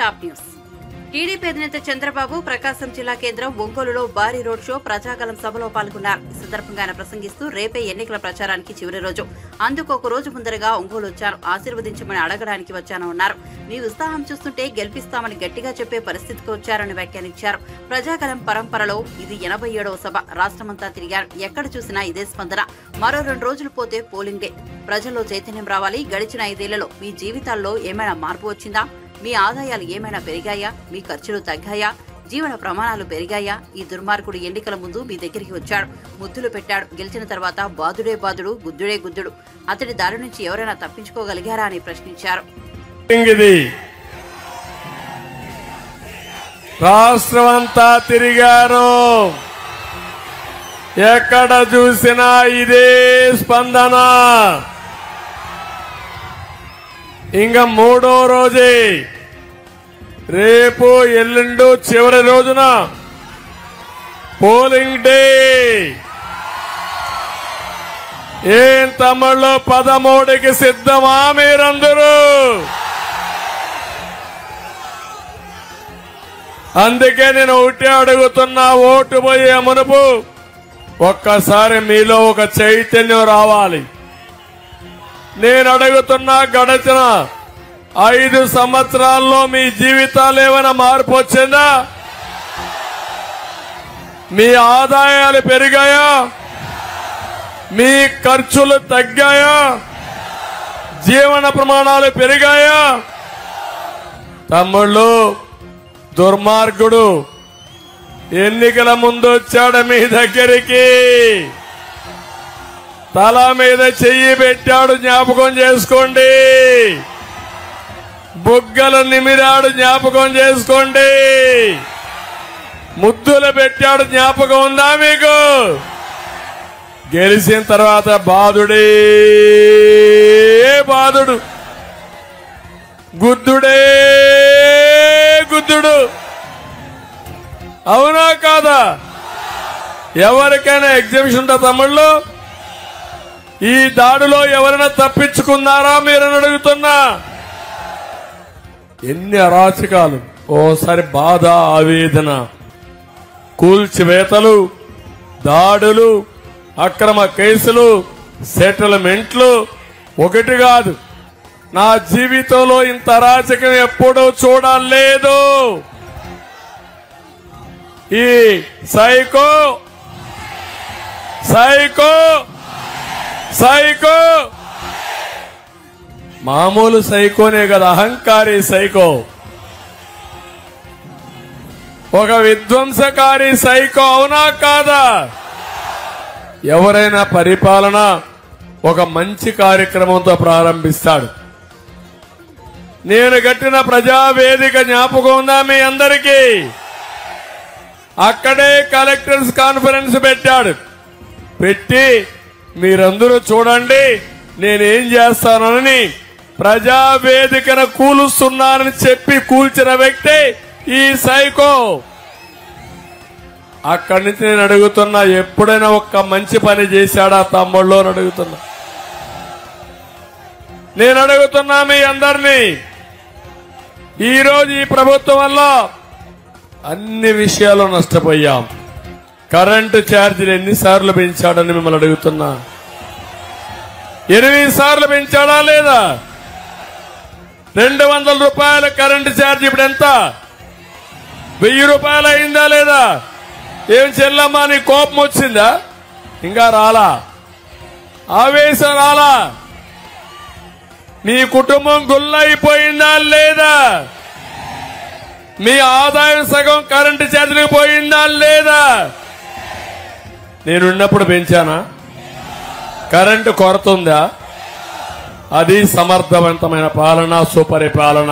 Top news TDP అధినేత చంద్రబాబు ప్రకాశం జిల్లా కేంద్రం ఒంగోలులో భారీ రోడ్ షో ప్రజాగలం సభలో పాల్గొన్నారు ఈ సందర్భంగా ఆయన ప్రసంగిస్తూ రేపే ఎన్నికల ప్రచారానికి చివరి రోజు అందుకు ఒక రోజు ముందరగా ఒంగోలు వచ్చాను ఆశీర్వదించమని అడగడానికి వచ్చాను అన్నారు మీ ఉత్సాహం చూస్తుంటే గెలిపిస్తామని గట్టిగా చెప్పే పరిస్థితికి వచ్చారని వ్యాఖ్యానించారు ప్రజాగలం పరంపరలో ఇది ఎనభై ఏడవ సభ రాష్ట్రమంతా తిరిగారు ఎక్కడ చూసినా ఇదే స్పందన మరో రెండు రోజులు పోతే పోలింగ్ డే ప్రజల్లో చైతన్యం రావాలి గడిచిన ఐదేళ్లలో మీ జీవితాల్లో ఏమైనా మార్పు వచ్చిందా మీ ఆదాయాలు ఏమైనా పెరిగాయా మీ ఖర్చులు తగ్గాయా జీవన ప్రమాణాలు పెరిగాయా ఈ దుర్మార్గుడు ఎన్నికల ముందు మీ దగ్గరికి వచ్చాడు ముద్దులు పెట్టాడు గెలిచిన తర్వాత బాదుడే బాదుడు గుద్దుడే గుద్దుడు అతడి దారి నుంచి ఎవరైనా తప్పించుకోగలిగారా అని ప్రశ్నించారు ఇది రాష్ట్రమంతా తిరిగారు ఎక్కడ చూసినా ఇదే స్పందన ఇంకా మూడో రోజే రేపు ఎల్లుండు చివరి రోజున పోలింగ్ డే ఏం తమ్ముళ్ళు పదమూడుకి సిద్ధమా మీరందరూ అందుకే నేను ఒకటే అడుగుతున్నా ఓటు పోయే మునుపు ఒక్కసారి మీలో ఒక చైతన్యం రావాలి నేను అడుగుతున్నా గడచిన ఐదు సంవత్సరాల్లో మీ జీవితాలు ఏమైనా మార్పు వచ్చిందా మీ ఆదాయాలు పెరిగాయా మీ ఖర్చులు తగ్గాయా జీవన ప్రమాణాలు పెరిగాయా తమ్ముళ్ళు దుర్మార్గుడు ఎన్నికల ముందు వచ్చాడు మీ దగ్గరికి తల మీద చెయ్యి పెట్టాడు జ్ఞాపకం చేసుకోండి బుగ్గలు నిమిరాడు జ్ఞాపకం చేసుకోండి ముద్దులు పెట్టాడు జ్ఞాపకం ఉందా మీకు గెలిచిన తర్వాత బాధుడే బాధుడు గుద్దుడే గుద్దుడు అవునా కాదా ఎవరికైనా ఎగ్జిబిషన్ ఉందా తమ్ముళ్ళు ఈ దాడిలో ఎవరైనా తప్పించుకున్నారా మీరని అడుగుతున్నా ఎన్ని అరాచకాలు ఓసారి బాధ ఆవేదన కూల్చివేతలు దాడులు అక్రమ కేసులు సెటిల్మెంట్లు ఒకటి కాదు నా జీవితంలో ఇంత అరాచకం ఎప్పుడూ చూడలేదు ఈ సైకో సైకో సైకో మామూలు సైకోనే కదా అహంకారి సైకో ఒక విధ్వంసకారి సైకో అవునా కాదా ఎవరైనా పరిపాలన ఒక మంచి కార్యక్రమంతో ప్రారంభిస్తాడు నేను కట్టిన ప్రజావేదిక జ్ఞాపకం ఉందా మీ అందరికీ అక్కడే కలెక్టర్స్ కాన్ఫరెన్స్ పెట్టాడు పెట్టి మీరందరూ చూడండి నేనేం చేస్తానని ప్రజావేదికను కూలుస్తున్నానని చెప్పి కూల్చిన వ్యక్తి ఈ సైకో అక్కడి నుంచి నేను అడుగుతున్నా ఎప్పుడైనా ఒక్క మంచి పని చేశాడా తమ్ముళ్ళు అని అడుగుతున్నా నేను అడుగుతున్నా మీ అందరినీ ఈరోజు ఈ ప్రభుత్వం వల్ల అన్ని విషయాలు నష్టపోయాం కరెంటు ఛార్జీలు ఎన్నిసార్లు పెంచాడని మిమ్మల్ని అడుగుతున్నా ఎనిమిది సార్లు పెంచాడా లేదా రెండు వందల రూపాయల కరెంటు ఛార్జ్ ఇప్పుడు ఎంత వెయ్యి రూపాయలు అయిందా లేదా ఏం చెల్లమ్మా నీ కోపం వచ్చిందా ఇంకా రాలా ఆవేశం రాలా మీ కుటుంబం గుల్లైపోయిందా లేదా మీ ఆదాయం సగం కరెంటు ఛార్జీలకు పోయిందా లేదా నేనున్నప్పుడు పెంచానా కరెంటు కొరత ఉందా అది సమర్థవంతమైన పాలన సుపరిపాలన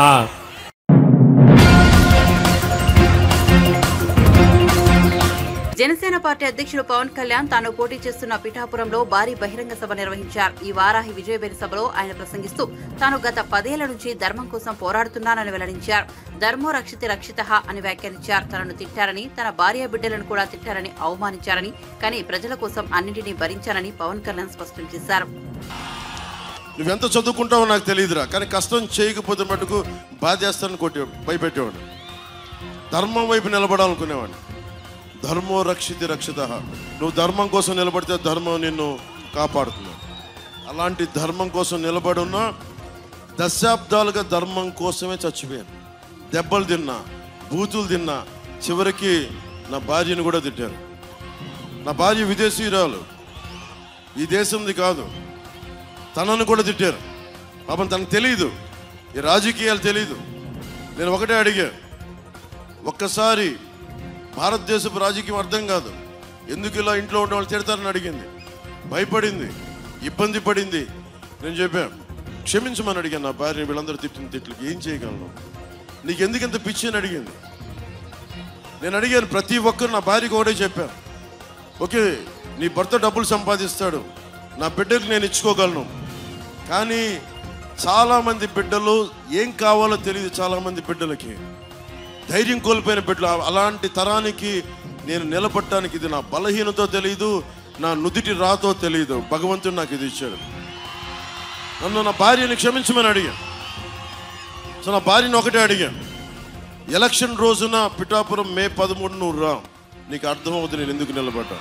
జనసేన పార్టీ అధ్యక్షుడు పవన్ కళ్యాణ్ తాను పోటీ చేస్తున్న పిఠాపురంలో భారీ బహిరంగ సభ నిర్వహించారు ఈ వారాహి విజయబేరి సభలో ఆయన ప్రసంగిస్తూ తాను గత పదేళ్ల నుంచి ధర్మం కోసం పోరాడుతున్నానని వెల్లడించారు ధర్మో రక్షిత రక్షిత అని వ్యాఖ్యానించారు తనను తిట్టారని తన భార్య బిడ్డలను కూడా తిట్టారని అవమానించారని కానీ ప్రజల కోసం అన్నింటినీ భరించానని పవన్ కళ్యాణ్ స్పష్టం చేశారు నువ్వెంత చదువుకుంటావో నాకు తెలియదురా కానీ కష్టం చేయకపోతే మటుకు బాధేస్తానని కొట్టి భయపెట్టేవాడు ధర్మం వైపు నిలబడాలనుకునేవాడిని ధర్మో రక్షితి రక్షిత నువ్వు ధర్మం కోసం నిలబడితే ధర్మం నిన్ను కాపాడుతుంది అలాంటి ధర్మం కోసం నిలబడి ఉన్నా దశాబ్దాలుగా ధర్మం కోసమే చచ్చిపోయాను దెబ్బలు తిన్నా బూతులు తిన్నా చివరికి నా భార్యను కూడా తిట్టారు నా భార్య విదేశీయురాలు ఈ దేశంది కాదు తనను కూడా తిట్టారు పాపం తనకు తెలియదు ఈ రాజకీయాలు తెలియదు నేను ఒకటే అడిగా ఒక్కసారి భారతదేశపు రాజకీయం అర్థం కాదు ఎందుకు ఇలా ఇంట్లో ఉన్న వాళ్ళు తిడతారని అడిగింది భయపడింది ఇబ్బంది పడింది నేను చెప్పాను క్షమించమని అడిగాను నా భార్య వీళ్ళందరూ తిట్టిన తిట్లకి ఏం చేయగలను నీకు ఎందుకు ఇంత పిచ్చి అని అడిగింది నేను అడిగాను ప్రతి ఒక్కరు నా భార్యకి ఒకటే చెప్పాను ఓకే నీ భర్త డబ్బులు సంపాదిస్తాడు నా బిడ్డకు నేను ఇచ్చుకోగలను కానీ చాలామంది బిడ్డలు ఏం కావాలో తెలియదు చాలామంది బిడ్డలకి ధైర్యం కోల్పోయిన బిడ్డలు అలాంటి తరానికి నేను నిలబడటానికి ఇది నా బలహీనతో తెలియదు నా నుదిటి రాతో తెలియదు భగవంతుడు నాకు ఇది ఇచ్చాడు నన్ను నా భార్యని క్షమించమని అడిగాను సో నా భార్యని ఒకటే అడిగాను ఎలక్షన్ రోజున పిఠాపురం మే పదమూడు నువ్వు రా నీకు అర్థమవుతుంది నేను ఎందుకు నిలబడ్డా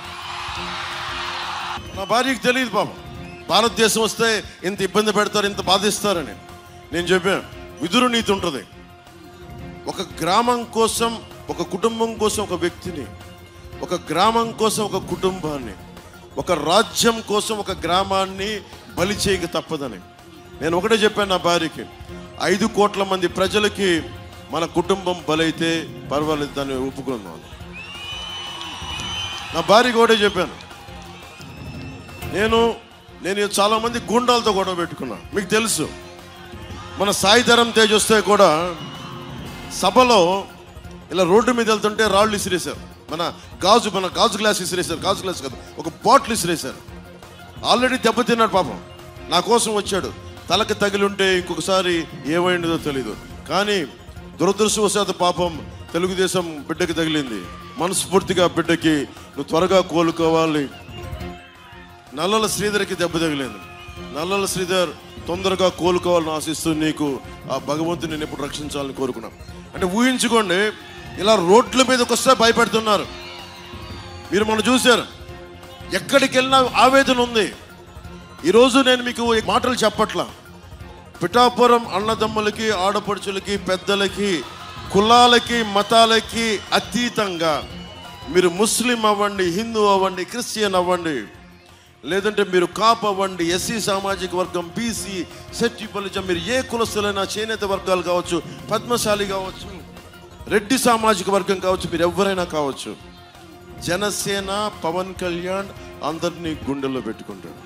నా భార్యకి తెలియదు పాపం భారతదేశం వస్తే ఇంత ఇబ్బంది పెడతారు ఇంత బాధిస్తారని నేను చెప్పాను విదురు నీతి ఉంటుంది ఒక గ్రామం కోసం ఒక కుటుంబం కోసం ఒక వ్యక్తిని ఒక గ్రామం కోసం ఒక కుటుంబాన్ని ఒక రాజ్యం కోసం ఒక గ్రామాన్ని బలి చేయక తప్పదని నేను ఒకటే చెప్పాను నా భార్యకి ఐదు కోట్ల మంది ప్రజలకి మన కుటుంబం బలైతే పర్వాలేదు దాన్ని ఒప్పుకుందాం నా భార్యకి ఒకటే చెప్పాను నేను నేను చాలా మంది గుండాలతో గొడవ పెట్టుకున్నా మీకు తెలుసు మన సాయిధరం తేజ్ వస్తే కూడా సభలో ఇలా రోడ్డు మీద వెళ్తుంటే రాళ్ళు ఇసిరేశారు మన గాజు మన గాజు గ్లాస్ ఇసిరేశారు గాజు గ్లాస్ కాదు ఒక బాటిల్ ఇసిరేశారు ఆల్రెడీ దెబ్బతిన్నాడు పాపం నా కోసం వచ్చాడు తలకి తగిలి ఉంటే ఇంకొకసారి ఏమైందో తెలీదు కానీ దురదృష్టవశాత్తు పాపం తెలుగుదేశం బిడ్డకి తగిలింది మనస్ఫూర్తిగా బిడ్డకి నువ్వు త్వరగా కోలుకోవాలి నల్లల శ్రీధర్కి దెబ్బ తగిలింది నల్లల శ్రీధర్ తొందరగా కోలుకోవాలని ఆశిస్తూ నీకు ఆ భగవంతుని నేను ఎప్పుడు రక్షించాలని కోరుకున్నాం అంటే ఊహించుకోండి ఇలా రోడ్ల మీదకి వస్తే భయపెడుతున్నారు మీరు మనం చూశారు ఎక్కడికి వెళ్ళినా ఆవేదన ఉంది ఈరోజు నేను మీకు ఈ మాటలు చెప్పట్లా పిఠాపురం అన్నదమ్ములకి ఆడపడుచులకి పెద్దలకి కులాలకి మతాలకి అతీతంగా మీరు ముస్లిం అవ్వండి హిందూ అవ్వండి క్రిస్టియన్ అవ్వండి లేదంటే మీరు కాప్ అవ్వండి ఎస్సీ సామాజిక వర్గం బీసీ సెట్టి పలిచం మీరు ఏ కులస్తులైనా చేనేత వర్గాలు కావచ్చు పద్మశాలి కావచ్చు రెడ్డి సామాజిక వర్గం కావచ్చు మీరు ఎవరైనా కావచ్చు జనసేన పవన్ కళ్యాణ్ అందరినీ గుండెల్లో పెట్టుకుంటాడు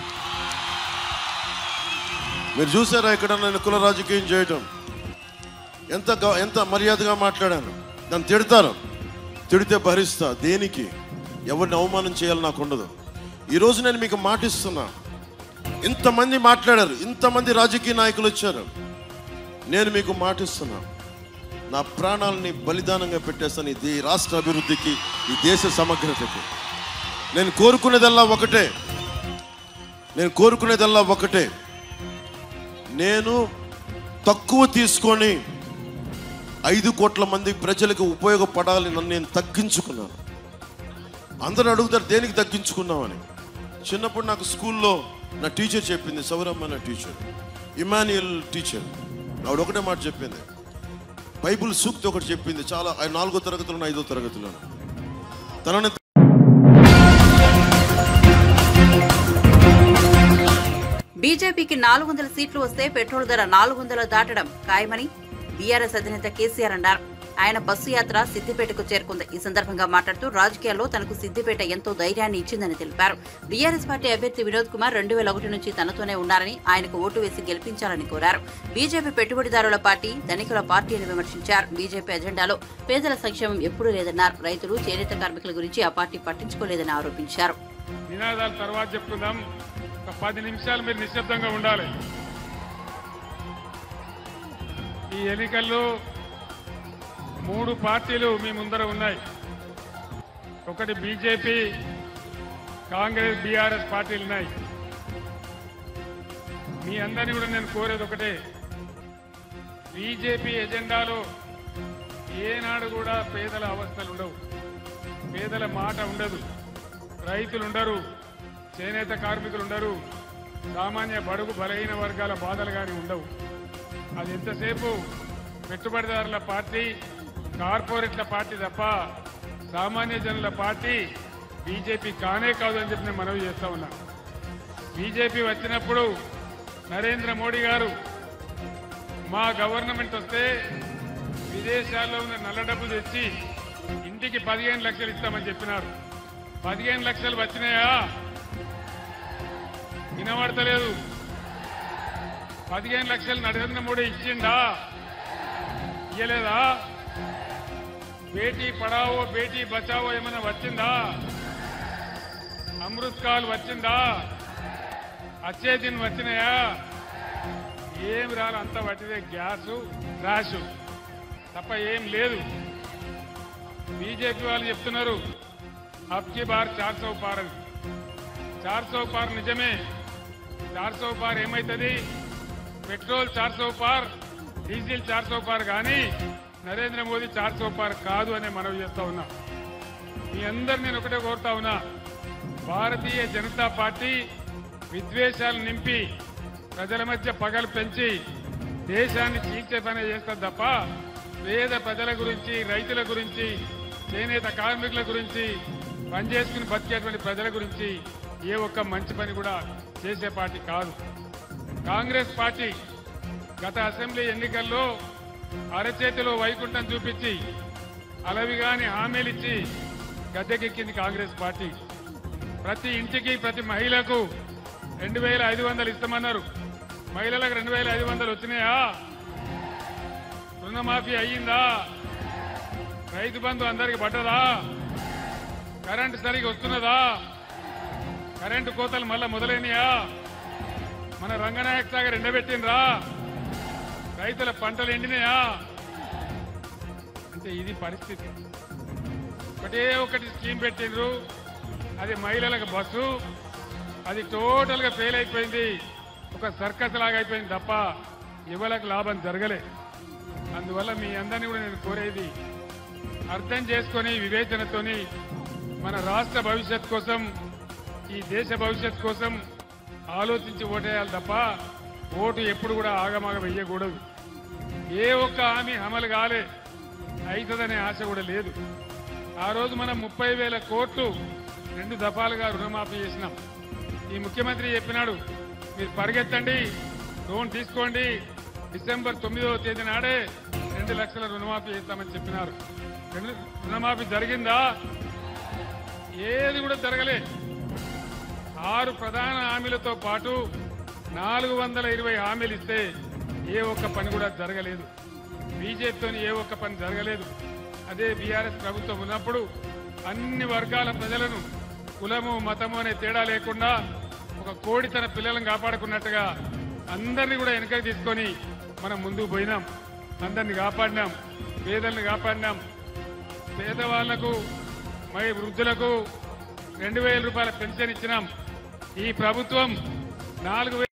మీరు చూసారా ఇక్కడ నేను కుల రాజకీయం చేయటం ఎంత గ- ఎంత మర్యాదగా మాట్లాడాను నన్ను తిడతారు తిడితే భరిస్తా దేనికి ఎవరిని అవమానం చేయాలి నాకు ఉండదు ఈరోజు నేను మీకు మాటిస్తున్నా ఇంతమంది మాట్లాడారు ఇంతమంది రాజకీయ నాయకులు వచ్చారు నేను మీకు మాటిస్తున్నా నా ప్రాణాలని బలిదానంగా పెట్టేస్తాను ఈ దే- రాష్ట్ర అభివృద్ధికి ఈ దేశ సమగ్రతకి నేను కోరుకునేదల్లా ఒకటే నేను కోరుకునేదల్లా ఒకటే నేను తక్కువ తీసుకొని ఐదు కోట్ల మంది ప్రజలకు ఉపయోగపడాలని నన్ను నేను తగ్గించుకున్నాను అందరూ అడుగుతారు దేనికి తగ్గించుకున్నామని చిన్నప్పుడు నాకు స్కూల్లో నా టీచర్ చెప్పింది సౌరమ్మ నా టీచర్ ఇమాన్యుయల్ టీచర్ ఆవిడ ఒకటే మాట చెప్పింది బైబుల్ సూక్తి ఒకటి చెప్పింది చాలా ఆ నాలుగో తరగతిలో ఐదో తరగతిలో తనని బీజేపీకి నాలుగు వందల సీట్లు వస్తే పెట్రోల్ ధర నాలుగు వందలు దాటడం ఖాయమని బీఆర్ఎస్ అధినేత కేసీఆర్ అన్నారు ఆయన బస్సు యాత్ర సిద్దిపేటకు చేరుకుంది ఈ సందర్భంగా మాట్లాడుతూ రాజకీయాల్లో తనకు సిద్దిపేట ఎంతో ధైర్యాన్ని ఇచ్చిందని తెలిపారు బీఆర్ఎస్ పార్టీ అభ్యర్థి వినోద్ కుమార్ రెండు వేల ఒకటి నుంచి తనతోనే ఉన్నారని ఆయనకు ఓటు వేసి గెలిపించాలని కోరారు బీజేపీ పెట్టుబడిదారుల పార్టీ ధనికుల పార్టీ అని విమర్శించారు బీజేపీ అజెండాలో పేదల సంక్షేమం ఎప్పుడూ లేదన్నారు రైతులు చేనేత కార్మికుల గురించి ఆ పార్టీ పట్టించుకోలేదని ఆరోపించారు నినాదాలు తర్వాత చెప్పుకుందాం ఒక పది నిమిషాలు మీరు నిశ్శబ్దంగా ఉండాలి ఈ ఎన్నికల్లో మూడు పార్టీలు మీ ముందర ఉన్నాయి ఒకటి బీజేపీ కాంగ్రెస్ బీఆర్ఎస్ పార్టీలు ఉన్నాయి మీ అందరినీ కూడా నేను కోరేది ఒకటే బీజేపీ ఎజెండాలో ఏనాడు కూడా పేదల అవస్థలు ఉండవు పేదల మాట ఉండదు రైతులు ఉండరు చేనేత కార్మికులు ఉండరు సామాన్య బడుగు బలహీన వర్గాల బాధలు కానీ ఉండవు అది ఎంతసేపు పెట్టుబడిదారుల పార్టీ కార్పొరేట్ల పార్టీ తప్ప సామాన్య జనుల పార్టీ బీజేపీ కానే కాదు అని చెప్పి నేను మనవి చేస్తా ఉన్నా బీజేపీ వచ్చినప్పుడు నరేంద్ర మోడీ గారు మా గవర్నమెంట్ వస్తే విదేశాల్లో ఉన్న నల్ల డబ్బు తెచ్చి ఇంటికి పదిహేను లక్షలు ఇస్తామని చెప్పినారు పదిహేను లక్షలు వచ్చినాయా వినబడతలేదు పదిహేను లక్షలు నరేంద్ర మోడీ ఇచ్చిండా ఇయ్యలేదా బేటీ పడావో బేటీ బచావో ఏమైనా వచ్చిందా అమృత్ కాల్ వచ్చిందా వచ్చే దిన్ వచ్చినాయా ఏం రాదు అంత పట్టిదే గ్యాసు ట్రాష్ తప్ప ఏం లేదు బీజేపీ వాళ్ళు చెప్తున్నారు అబ్కి బార్ చార్ సౌ పార్ అని చార్ సౌ పార్ నిజమే చార్ సౌ పార్ ఏమైతుంది పెట్రోల్ చార్ సౌ పార్ డీజిల్ చార్ సౌ పార్ కానీ నరేంద్ర మోదీ చార్ సౌ పార్ కాదు అనే మనవి చేస్తా ఉన్నా మీ అందరు నేను ఒకటే కోరుతా ఉన్నా భారతీయ జనతా పార్టీ విద్వేషాలు నింపి ప్రజల మధ్య పగలు పెంచి దేశాన్ని చీల్చే పని చేస్తారు తప్ప పేద ప్రజల గురించి రైతుల గురించి చేనేత కార్మికుల గురించి పనిచేసుకుని బతికేటువంటి ప్రజల గురించి ఏ ఒక్క మంచి పని కూడా చేసే పార్టీ కాదు కాంగ్రెస్ పార్టీ గత అసెంబ్లీ ఎన్నికల్లో అరచేతిలో వైకుంఠం చూపించి అలవిగాని హామీలిచ్చి గద్దెకెక్కింది కాంగ్రెస్ పార్టీ ప్రతి ఇంటికి ప్రతి మహిళకు రెండు వేల ఐదు వందలు ఇస్తామన్నారు మహిళలకు రెండు వేల ఐదు వందలు వచ్చినాయా రుణమాఫీ అయ్యిందా రైతు బంధు అందరికి పడ్డదా కరెంటు సరిగా వస్తున్నదా కరెంటు కోతలు మళ్ళా మొదలైనయా మన రంగనాయక సాగర్ ఎండబెట్టినరా రైతుల పంటలు ఎండినాయా అంటే ఇది పరిస్థితి ఒకటే ఒకటి స్కీమ్ పెట్టిండ్రు అది మహిళలకు బస్సు అది టోటల్ గా ఫెయిల్ అయిపోయింది ఒక సర్కస్ లాగా అయిపోయింది తప్ప యువలకు లాభం జరగలే అందువల్ల మీ అందరినీ కూడా నేను కోరేది అర్థం చేసుకొని వివేచనతోని మన రాష్ట్ర భవిష్యత్ కోసం ఈ దేశ భవిష్యత్ కోసం ఆలోచించి ఓటేయాలి తప్ప ఓటు ఎప్పుడు కూడా ఆగమాగ వెయ్యకూడదు ఏ ఒక్క హామీ అమలు కాలే అవుతుందనే ఆశ కూడా లేదు ఆ రోజు మనం ముప్పై వేల కోట్లు రెండు దఫాలుగా రుణమాఫీ చేసినాం ఈ ముఖ్యమంత్రి చెప్పినాడు మీరు పరిగెత్తండి లోన్ తీసుకోండి డిసెంబర్ తొమ్మిదవ తేదీ నాడే రెండు లక్షల రుణమాఫీ చేస్తామని చెప్పినారు రెండు రుణమాఫీ జరిగిందా ఏది కూడా జరగలే ఆరు ప్రధాన హామీలతో పాటు నాలుగు వందల ఇరవై హామీలు ఇస్తే ఏ ఒక్క పని కూడా జరగలేదు బీజేపీతో ఏ ఒక్క పని జరగలేదు అదే బీఆర్ఎస్ ప్రభుత్వం ఉన్నప్పుడు అన్ని వర్గాల ప్రజలను కులము మతము అనే తేడా లేకుండా ఒక కోడి తన పిల్లలను కాపాడుకున్నట్టుగా అందరినీ కూడా వెనకకి తీసుకొని మనం ముందుకు పోయినాం అందరిని కాపాడినాం పేదల్ని కాపాడినాం పేదవాళ్లకు మై వృద్ధులకు రెండు వేల రూపాయల పెన్షన్ ఇచ్చినాం ఈ ప్రభుత్వం నాలుగు వేల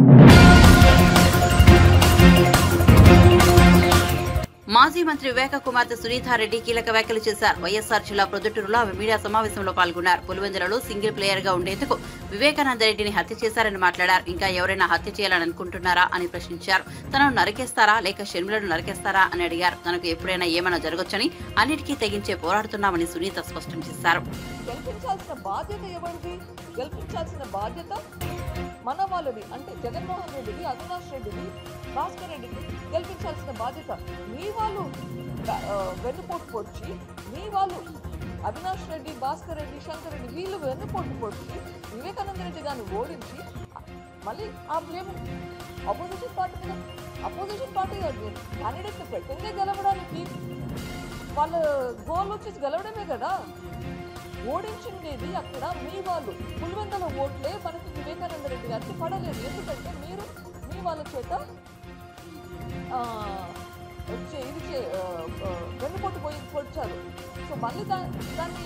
మాజీ మంత్రి వివేక కుమార్తె సునీతారెడ్డి కీలక వ్యాఖ్యలు చేశారు వైఎస్ఆర్ జిల్లా ప్రొద్దుటూరులో ఆమె మీడియా సమావేశంలో పాల్గొన్నారు పులివెందులలో సింగిల్ ప్లేయర్ గా ఉండేందుకు వివేకానంద రెడ్డిని హత్య చేశారని మాట్లాడారు ఇంకా ఎవరైనా హత్య చేయాలని అనుకుంటున్నారా అని ప్రశ్నించారు తనను నరికేస్తారా లేక షర్మిలను నరికేస్తారా అని అడిగారు తనకు ఎప్పుడైనా ఏమైనా జరగొచ్చని అన్నిటికీ తెగించే పోరాడుతున్నామని సునీత స్పష్టం చేశారు గెలిపించాల్సిన బాధ్యత ఎవరిది గెలిపించాల్సిన బాధ్యత మన వాళ్ళది అంటే జగన్మోహన్ రెడ్డిది అవినాష్ రెడ్డిది భాస్కర్ రెడ్డిది గెలిపించాల్సిన బాధ్యత మీ వాళ్ళు ద- ఆ, వెన్నుపోటు పొడిచి మీ వాళ్ళు అవినాష్ రెడ్డి భాస్కర్ రెడ్డి శంకర్ రెడ్డి వీళ్ళు వెన్నుపోటు పొడిచి వివేకానంద రెడ్డి గారిని ఓడించి మళ్ళీ ఆ బ్లేమ్ అపోజిషన్ పార్టీ మీద అపోజిషన్ పార్టీ క్యాండిడేట్ పెట్టిందే గెలవడానికి వాళ్ళ గోల్ వచ్చేసి గెలవడమే కదా ఓడించిండేది అక్కడ మీ వాళ్ళు పులివెందల ఓట్లే మనకి వివేకానంద రెడ్డి గారికి పడలేదు ఎందుకంటే మీరు మీ వాళ్ళ చేత ఆ, వచ్చే ఇది చే ఆ, ఆ, వెన్నుపోటు పోయి పొడిచారు సో మళ్ళీ దా దాన్ని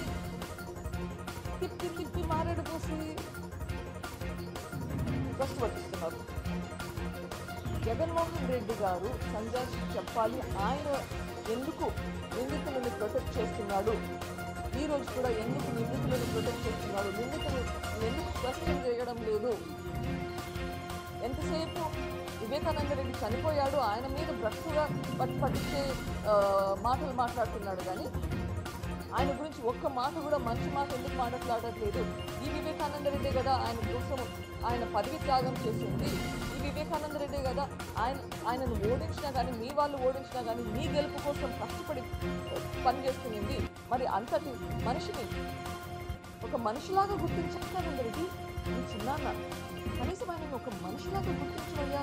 తిప్పి తిప్పి మారేడు పోసి కష్టపడిస్తున్నారు జగన్మోహన్ రెడ్డి గారు సంజయ్ చెప్పాలి ఆయన ఎందుకు నిందితులను ప్రొటెక్ట్ చేస్తున్నాడు ఈ రోజు కూడా ఎందుకు నిందితులను ప్రొటెక్ట్ చేస్తున్నాడు నిందితులు ఎందుకు క్వశ్చన్ చేయడం లేదు ఎంతసేపు వివేకానంద రెడ్డి చనిపోయాడు ఆయన మీద భ్రష్టుగా పట్టి పట్టించే ఆ, మాటలు మాట్లాడుతున్నాడు కానీ ఆయన గురించి ఒక్క మాట కూడా మంచి మాట ఎందుకు మాట్లాడట్లేదు ఈ వివేకానంద రెడ్డి కదా ఆయన కోసం ఆయన పదవి త్యాగం చేసింది ఈ వివేకానంద రెడ్డి కదా ఆయన ఆయనను ఓడించినా కానీ మీ వాళ్ళు ఓడించినా కానీ మీ గెలుపు కోసం కష్టపడి పనిచేస్తుంది మరి అంతటి మనిషిని ఒక మనిషిలాగా గుర్తించానంద రెడ్డి ఈ చిన్నాన్న కనీసం ఆయన ఒక మనిషిలాగా గుర్తించవయ్యా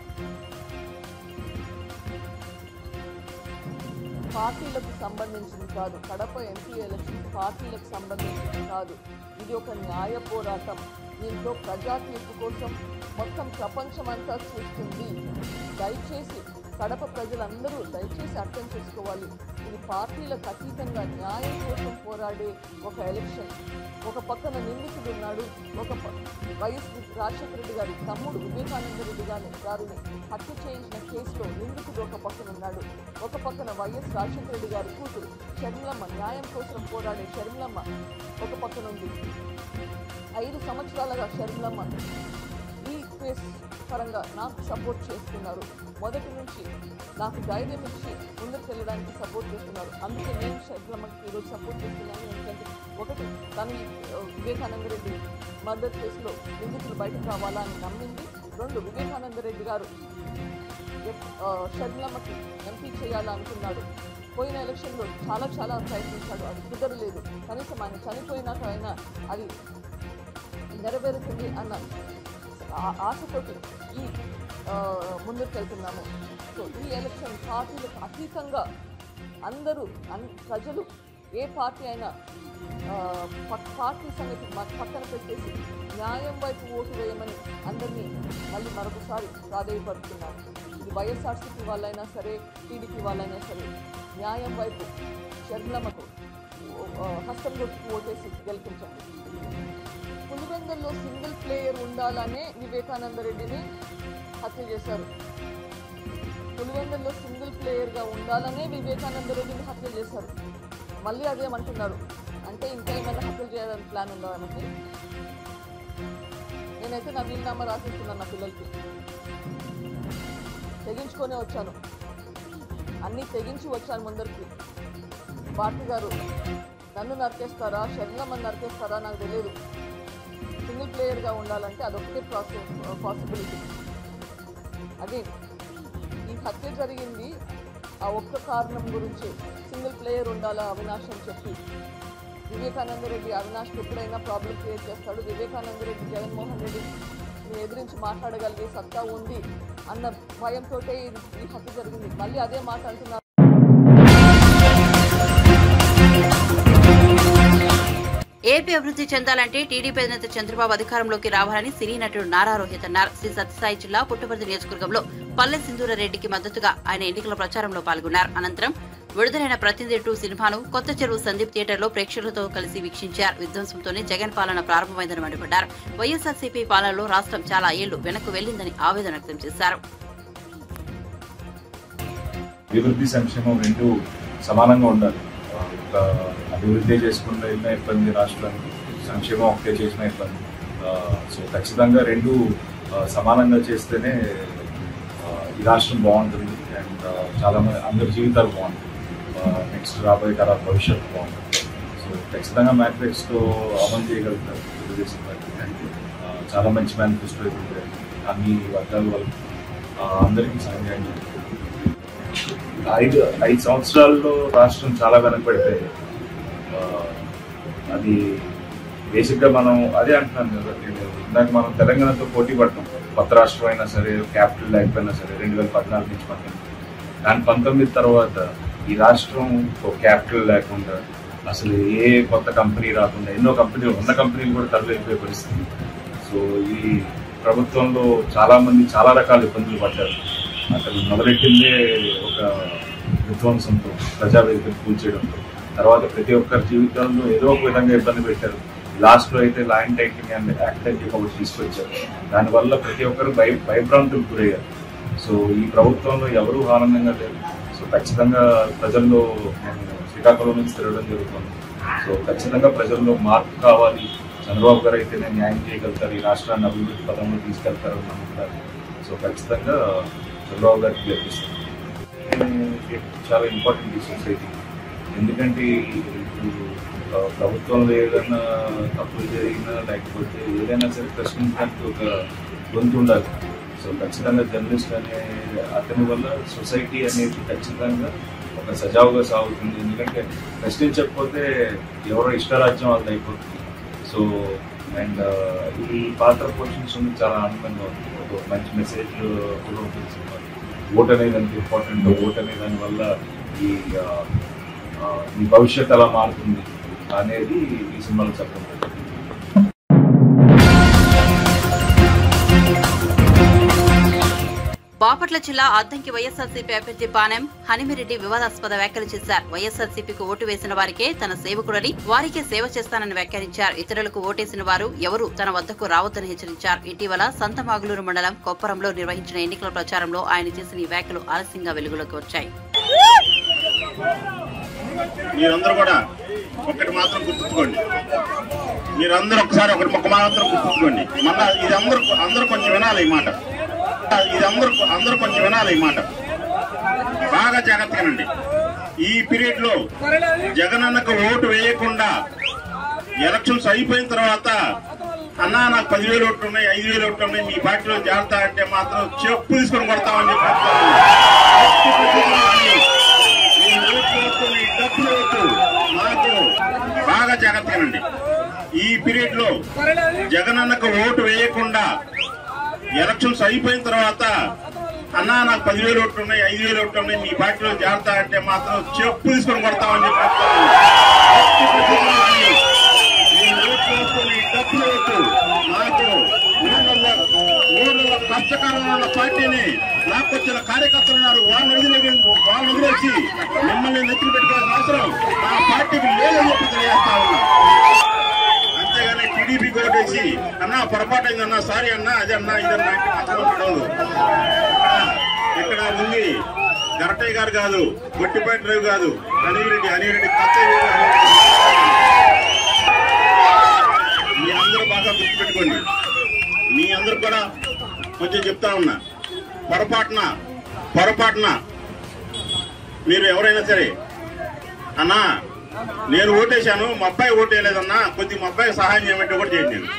పార్టీలకు సంబంధించింది కాదు కడప ఎంపీ ఎలక్షన్ పార్టీలకు సంబంధించింది కాదు ఇది ఒక న్యాయ పోరాటం దీంట్లో ప్రజా తీర్పు కోసం మొత్తం ప్రపంచమంతా చూస్తుంది దయచేసి కడప ప్రజలందరూ దయచేసి అర్థం చేసుకోవాలి ఇది పార్టీలకు అతీతంగా న్యాయం కోసం పోరాడే ఒక ఎలక్షన్ ఒక పక్కన నిందితుడు ఉన్నాడు ఒక ప- వైఎస్ రాజశేఖర రెడ్డి గారి తమ్ముడు వివేకానంద రెడ్డి గారి గారిని హత్య చేయించిన కేసులో నిందితుడు ఒక పక్కన ఉన్నాడు ఒక పక్కన వైఎస్ రాజశేఖర రెడ్డి గారి కూతురు షర్మిలమ్మ న్యాయం కోసం పోరాడే షర్మిలమ్మ ఒక పక్కన ఉంది ఐదు సంవత్సరాలుగా షర్మిలమ్మ ఈ కేసు పరంగా నాకు సపోర్ట్ చేస్తున్నారు మొదటి నుంచి నాకు ధైర్యం ఇచ్చి ముందుకు వెళ్ళడానికి సపోర్ట్ చేస్తున్నారు అందుకే నేను షర్మిలమ్మకి ఈరోజు సపోర్ట్ చేస్తున్నాను ఎందుకంటే ఒకటి తను ఈ, ఆ, వివేకానంద రెడ్డి మర్డర్ కేసులో నిందితులు బయటకు రావాలా అని నమ్మింది రెండు వివేకానంద రెడ్డి గారు ఎప్- ఆ, షర్మిలమ్మకి ఎంపీ చేయాలనుకున్నాడు పోయిన ఎలక్షన్లో చాలా చాలా ప్రయత్నించాడు అది కుదరలేదు కనీసం ఆయన చనిపోయినాక అయినా అది నెరవేరుతుంది అన్న ఆ- ఆశతోటి ఈ ఆ, ముందుకు వెళ్తున్నాము సో ఈ ఎలక్షన్ పార్టీలకు అతీతంగా అందరూ అన్ ప్రజలు ఏ పార్టీ అయినా ఆ, పక్- పార్టీ సంగతి మ- పక్కన పెట్టేసి న్యాయం వైపు ఓటు వేయమని అందరినీ మళ్ళీ మరొకసారి ప్రాధేయపడుతున్నాను ఇది వైఎస్ఆర్సీపీ వాళ్ళైనా సరే టీడీపీ వాళ్ళైనా సరే న్యాయం వైపు షర్మిలమ్మకు ఆ, హస్తం గుర్తుకు ఓటేసి గెలిపించండి పులివెందుల్లో సింగిల్ ప్లేయర్ ఉండాలనే వివేకానంద రెడ్డిని హత్య చేశారు పులివెందుల్లో సింగిల్ ప్లేయర్గా ఉండాలనే వివేకానంద రెడ్డిని హత్య చేశారు మళ్ళీ అదేమంటున్నారు అంటే ఇంకా ఏమైనా హత్యలు చేయాలని ప్లాన్ ఉందా ఆమెకి నేనైతే నా వీలునామా రాసిస్తున్నాను నా పిల్లలకి తెగించుకొని వచ్చాను అన్నీ తెగించి వచ్చాను ముందరికి భారతి గారు నన్ను నరికేస్తారా షర్మిలమ్మని నరికేస్తారా నాకు తెలియదు సింగిల్ ప్లేయర్గా ఉండాలంటే అదొకటే ప్రాసెస్ పాసిబిలిటీ అదే ఈ హత్య జరిగింది ఆ ఒక్క కారణం గురించి సింగిల్ ప్లేయర్ ఉండాలా అవినాష్ అని చెప్పి వివేకానంద రెడ్డి అవినాష్కి ఎప్పుడైనా ప్రాబ్లం క్రియేట్ చేస్తాడు వివేకానంద రెడ్డి జగన్మోహన్ రెడ్డి ఎదిరించి మాట్లాడగలిగే సత్తా ఉంది అన్న భయంతో ఈ హత్య జరిగింది మళ్ళీ అదే మాట అంటున్నారు ఏపీ అభివృద్ధి చెందాలంటే టీడీపీ అధినేత చంద్రబాబు అధికారంలోకి రావాలని సినీ నటుడు నారా రోహిత్ అన్నారు శ్రీ సత్యసాయి జిల్లా పుట్టపర్తి నియోజకవర్గంలో పల్లె సింధూర రెడ్డికి మద్దతుగా ఆయన ఎన్నికల ప్రచారంలో పాల్గొన్నారు అనంతరం విడుదలైన ప్రతినిధి టూ సినిమాను కొత్త చెరువు సందీప్ థియేటర్లో ప్రేక్షకులతో కలిసి వీక్షించారు విధ్వంసంతోనే జగన్ పాలన ప్రారంభమైందని మండిపడ్డారు వైఎస్ఆర్సీపీ పాలనలో రాష్ట్రం చాలా ఏళ్లు వెనక్కు వెళ్లిందని ఆవేదన వ్యక్తం చేశారు అభివృద్ధి సంక్షేమం రెండు సమానంగా ఉండాలి ఒక అభివృద్ధి చేసుకుంటే ఎన్నో ఇబ్బంది రాష్ట్రానికి సంక్షేమం ఒకటే చేసిన ఇబ్బంది సో ఖచ్చితంగా రెండు ఆ, సమానంగా చేస్తేనే ఆ, ఈ రాష్ట్రం బాగుంటుంది అండ్ చాలా మంది అందరి జీవితాలు బాగుంటాయి నెక్స్ట్ రాబోయే తరాల భవిష్యత్తు బాగుంటుంది సో ఖచ్చితంగా మేనిఫెస్టో అమలు చేయగలుగుతారు తెలుగుదేశం పార్టీ అంటే ఆ, చాలా మంచి మేనిఫెస్టో ఇప్పుడు అన్ని వర్గాల వల్ల అందరికీ సాయం చేయండి ఐదు ఐదు సంవత్సరాల్లో రాష్ట్రం చాలా వెనకబడిపోయింది ఆ, అది బేసిక్గా మనం అదే అంటున్నాను కదా నేను ఇందాక మనం తెలంగాణతో పోటీ పడతాం కొత్త రాష్ట్రం అయినా సరే క్యాపిటల్ లేకపోయినా సరే రెండు వేల పద్నాలుగు నుంచి పంతొమ్మిది దాని పంతొమ్మిది తర్వాత ఈ రాష్ట్రం ఒక క్యాపిటల్ లేకుండా అసలు ఏ కొత్త కంపెనీ రాకుండా ఎన్నో కంపెనీలు ఉన్న కంపెనీలు కూడా తరలిపోయే పరిస్థితి సో ఈ ప్రభుత్వంలో చాలా మంది చాలా రకాల ఇబ్బందులు పడ్డారు అసలు మొదలెట్టిందే ఒక విధ్వంసంతో ప్రజావేదికను కూల్చేయడంతో తర్వాత ప్రతి ఒక్కరి జీవితంలో ఏదో ఒక విధంగా ఇబ్బంది పెట్టారు లాస్ట్ లో అయితే ల్యాండ్ టైటింగ్ అండ్ యాక్ట్ అని చెప్పి ఒకటి తీసుకొచ్చారు దానివల్ల ప్రతి ఒక్కరు భయ భయభ్రాంతులకు గురయ్యారు సో ఈ ప్రభుత్వంలో ఎవరూ ఆనందంగా లేరు సో ఖచ్చితంగా ప్రజల్లో నేను శ్రీకాకుళం నుంచి తిరగడం జరుగుతుంది సో ఖచ్చితంగా ప్రజల్లో మార్పు కావాలి చంద్రబాబు గారు అయితేనే న్యాయం చేయగలుగుతారు ఈ రాష్ట్రాన్ని అభివృద్ధి పదంలో తీసుకెళ్తారని నమ్ముతారు సో ఖచ్చితంగా చంద్రబాబు గారికి గెలిపిస్తారు చాలా ఇంపార్టెంట్ ఈ సొసైటీ ఎందుకంటే ఇప్పుడు ఆ, ప్రభుత్వంలో ఏదైనా తప్పులు జరిగినా లేకపోతే ఏదైనా సరే ప్రశ్నించడానికి ఒక గొంతు ఉండాలి సో ఖచ్చితంగా జర్నలిస్ట్ అనే అతని వల్ల సొసైటీ అనేది ఖచ్చితంగా ఒక సజావుగా సాగుతుంది ఎందుకంటే ప్రశ్నించకపోతే ఎవరో ఇష్టరాజ్యం వాళ్ళది అయిపోతుంది సో అండ్ ఈ పాత్ర పోషించడం చాలా ఆనందంగా ఉంది ఒక మంచి మెసేజ్ కూడా ఉంటుంది సినిమాలో. ఓట్ అనేది ఎంత ఇంపార్టెంట్ ఓట్ అనే దాని వల్ల ఈ ఆ, ఆ, ఈ భవిష్యత్ ఎలా మారుతుంది అనేది ఈ సినిమాలో చెప్పడం జరిగింది. బాపట్ల జిల్లా అద్దంకి వైఎస్ఆర్సీపీ అభ్యర్థి బాణెం హనిమిరెడ్డి వివాదాస్పద వ్యాఖ్యలు చేశారు వైఎస్ఆర్సీపీకి ఓటు వేసిన వారికే తన సేవకుడని వారికే సేవ చేస్తానని వ్యాఖ్యానించారు ఇతరులకు ఓటేసిన వారు ఎవరు తన వద్దకు రావద్దని హెచ్చరించారు ఇటీవల సంతమాగులూరు మండలం కొప్పరంలో నిర్వహించిన ఎన్నికల ప్రచారంలో ఆయన చేసిన ఈ వ్యాఖ్యలు ఆలస్యంగా వెలుగులోకి వచ్చాయి మీరందరూ కూడా ఒకటి మాత్రం గుర్తుంచుకోండి మీరందరూ ఒకసారి ఒకటి మొక్క మాత్రం గుర్తుంచుకోండి మళ్ళా ఇది అందరూ అందరూ కొంచెం వినాలి ఈ మాట ఇది అందరూ అందరూ కొంచెం వినాలి ఈ మాట బాగా జాగ్రత్తగానండి ఈ పీరియడ్ లో జగనన్నకు ఓటు వేయకుండా ఎలక్షన్స్ అయిపోయిన తర్వాత అన్నా నాకు పదివేలు ఓట్లు ఉన్నాయి ఐదు వేలు ఓట్లు ఉన్నాయి మీ పార్టీలో జాగ్రత్త అంటే మాత్రం చెప్పు తీసుకొని కొడతామని చెప్పి ఈ ఓట్లు వద్దు, మీ డబ్బులు వద్దు. మాకు బాగా జాగ్రత్తగానండి ఈ పీరియడ్ లో జగనన్నకు ఓటు వేయకుండా ఎలక్షన్స్ అయిపోయిన తర్వాత అన్నా నాకు పదివేలు ఓట్లు ఉన్నాయి ఐదు వేలు ఓట్లు ఉన్నాయి మీ పార్టీలో జాగ్రత్త అంటే మాత్రం చెప్పు తీసుకొని కొడతామని చెప్పి ఈ ఓట్లు వద్దు, మీ డబ్బులు వద్దు. మాకు ఊళ్ళల్లో ఊళ్ళల్లో కష్టకాలంలో ఉన్న పార్టీని లాక్కొచ్చిన కార్యకర్తలు ఉన్నారు వాళ్ళని వదిలే వాళ్ళని వదిలేసి మిమ్మల్ని నెత్తులు పెట్టుకోవాల్సిన అవసరం ఆ పార్టీకి లేదని చెప్పి తెలియజేస్తా ఉన్నా అంతేగాని టీడీపీ ఓటేసి అన్నా పొరపాటు అయిందన్నా సారీ అన్నా అది అన్నా ఇదన్నా అంటే మాత్రం ఉండదు ఇక్కడ ఉంది గరటయ్య గారు కాదు గొట్టిపాటి రవి కాదు అనివిరెడ్డి అనివిరెడ్డి కత్తయ్య మీ అందరూ బాగా గుర్తుపెట్టుకోండి మీ అందరూ కూడా కొంచెం చెప్తా ఉన్నా పొరపాటున పొరపాటున మీరు ఎవరైనా సరే అన్నా నేను ఓటేశాను మా అబ్బాయి ఓటేయలేదన్నా కొద్ది మా అబ్బాయికి సహాయం చేయమంటే కూడా చేయండి నేను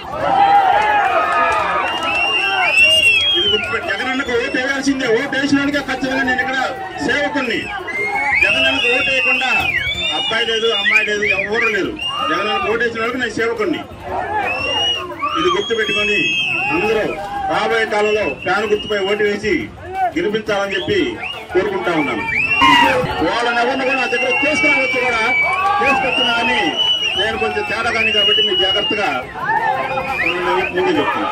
ఇది గుర్తుపెట్టి జగనన్నకు ఓటు వేయాల్సిందే ఓటు వేసినానికే ఖచ్చితంగా నేను ఇక్కడ సేవకుణ్ణి జగనన్నకు ఓటు వేయకుండా అబ్బాయి లేదు అమ్మాయి లేదు ఎవరు లేదు జగనన్నకు ఓటు వేసిన వాళ్ళకి నేను సేవకుణ్ణి ఇది గుర్తుపెట్టుకొని అందరూ రాబోయే కాలంలో ఫ్యాన్ గుర్తుపై ఓటు వేసి గెలిపించాలని చెప్పి కోరుకుంటా ఉన్నాను వాళ్ళని ఎవరిని కూడా నా దగ్గర తీసుకురావచ్చు కూడా తీసుకొచ్చినా కానీ నేను కొంచెం తేడా కానీ కాబట్టి మీరు జాగ్రత్తగా నేను ముందు చెప్తాను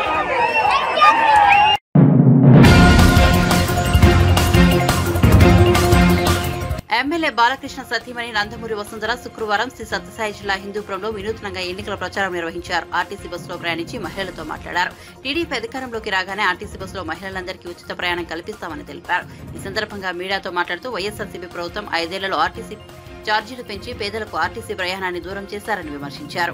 ఎమ్మెల్యే బాలకృష్ణ సతీమణి నందమూరి వసుంధర శుక్రవారం శ్రీ సత్యసాయి జిల్లా హిందూపురంలో వినూత్నంగా ఎన్నికల ప్రచారం నిర్వహించారు ఆర్టీసీ బస్సులో ప్రయాణించి మహిళలతో మాట్లాడారు టీడీపీ అధికారంలోకి రాగానే ఆర్టీసీ బస్సులో మహిళలందరికీ ఉచిత ప్రయాణం కల్పిస్తామని తెలిపారు ఈ సందర్భంగా మీడియాతో మాట్లాడుతూ వైఎస్ఆర్సీపీ ప్రభుత్వం ఐదేళ్లలో ఆర్టీసీ ఛార్జీలు పెంచి పేదలకు ఆర్టీసీ ప్రయాణాన్ని దూరం చేశారని విమర్శించారు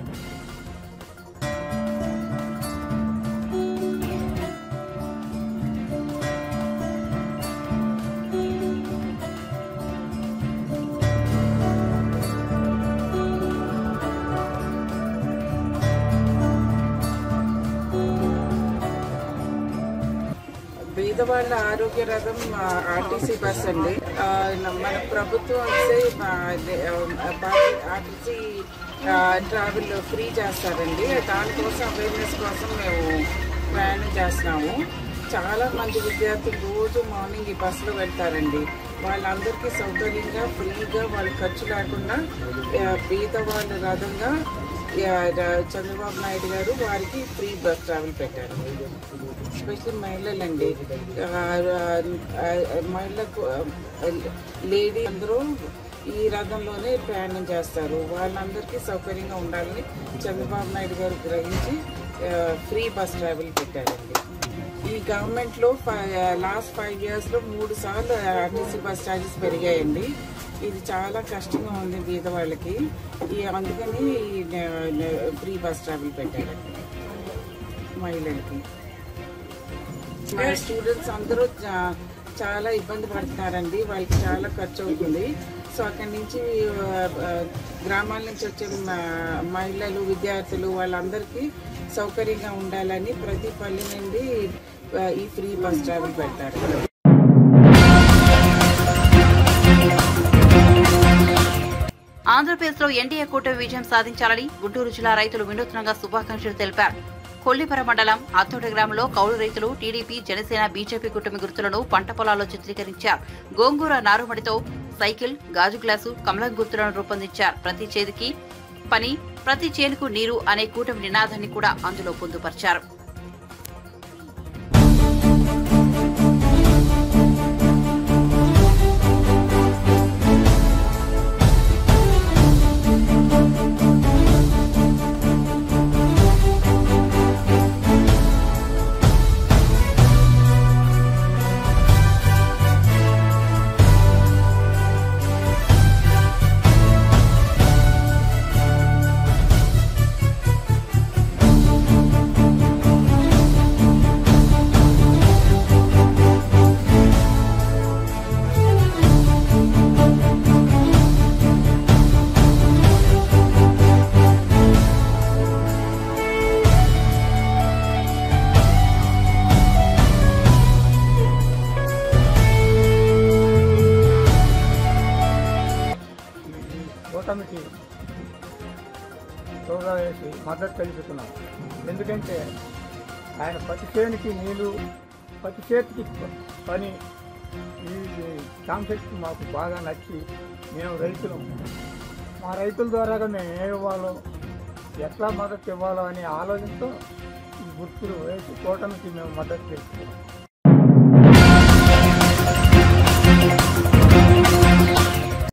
పేదవాళ్ళ ఆరోగ్య రథం ఆ, ఆర్టీసీ బస్ అండి ఆ, మన ప్రభుత్వం వస్తే మా అదే, ఆ, బా- ఆర్టీసీ ఆ, ట్రావెల్ ఫ్రీ చేస్తారండి దానికోసం అవేర్నెస్ కోసం మేము ప్రయాణం చేస్తున్నాము చాలా మంది విద్యార్థులు రోజు మార్నింగ్ ఈ బస్సులో వెళ్తారండి వాళ్ళందరికీ సౌకర్యంగా ఫ్రీగా వాళ్ళ ఖర్చు లేకుండా ఆ, పేదవాళ్ళ రథంగా ఆ, ర- చంద్రబాబు నాయుడు గారు వారికి ఫ్రీ బస్ ట్రావెల్ పెట్టారు ఎస్పెషల్లీ మహిళలండి ఆ, ఆ, మహిళలకు లేడీ అందరూ ఈ రథంలోనే ప్రయాణం చేస్తారు వాళ్ళందరికీ సౌకర్యంగా ఉండాలని చంద్రబాబు నాయుడు గారు గ్రహించి ఆ, ఫ్రీ బస్ ట్రావెల్ పెట్టారండి ఈ గవర్నమెంట్ లో లాస్ట్ ఫైవ్ ఇయర్స్ లో మూడు సార్లు ఆర్టీసీ బస్ ఛార్జెస్ పెరిగాయండి ఇది చాలా కష్టంగా ఉంది బీద వాళ్ళకి ఈ అందుకని ఫ్రీ బస్ ట్రావెల్ పెట్టారండి మహిళలకి మా స్టూడెంట్స్ అందరూ చా- చాలా ఇబ్బంది పడుతున్నారండి వాళ్ళకి చాలా ఖర్చు అవుతుంది సో అక్కడి నుంచి ఆ, ఆ, గ్రామాల నుంచి వచ్చే మ- మహిళలు విద్యార్థులు వాళ్ళందరికీ సౌకర్యంగా ఉండాలని ప్రతి పల్లె నుండి ఆ, ఈ ఫ్రీ బస్ ట్రావెల్ పెట్టారు ఆంధ్రప్రదేశ్లో ఎన్డీఏ కూటమి విజయం సాధించాలని గుంటూరు జిల్లా రైతులు వినూత్నంగా శుభాకాంక్షలు తెలిపారు కొల్లిపర మండలం అత్తోట గ్రామంలో కౌలు రైతులు టీడీపీ జనసేన బీజేపీ కూటమి గుర్తులను పంట పొలాల్లో చిత్రీకరించారు గోంగూర నారుమడితో సైకిల్ గాజు గ్లాసు కమలం గుర్తులను రూపొందించారు ప్రతి చేతికి పని ప్రతి చేనుకు నీరు అనే కూటమి నినాదాన్ని కూడా అందులో పొందుపరిచారు కూటమికి చోగా వేసి మద్దతు తెలుపుతున్నాం ఎందుకంటే ఆయన ప్రతి చేనికి నీళ్లు ప్రతి చేతికి పని ఈ కాన్సెప్ట్ మాకు బాగా నచ్చి మేము రైతులం మా రైతుల ద్వారాగా మేము ఏ ఇవ్వాలో ఎట్లా మద్దతు ఇవ్వాలో అనే ఆలోచనతో ఈ గుర్తులు వేసి కూటమికి మేము మద్దతు తెలుపుతున్నాం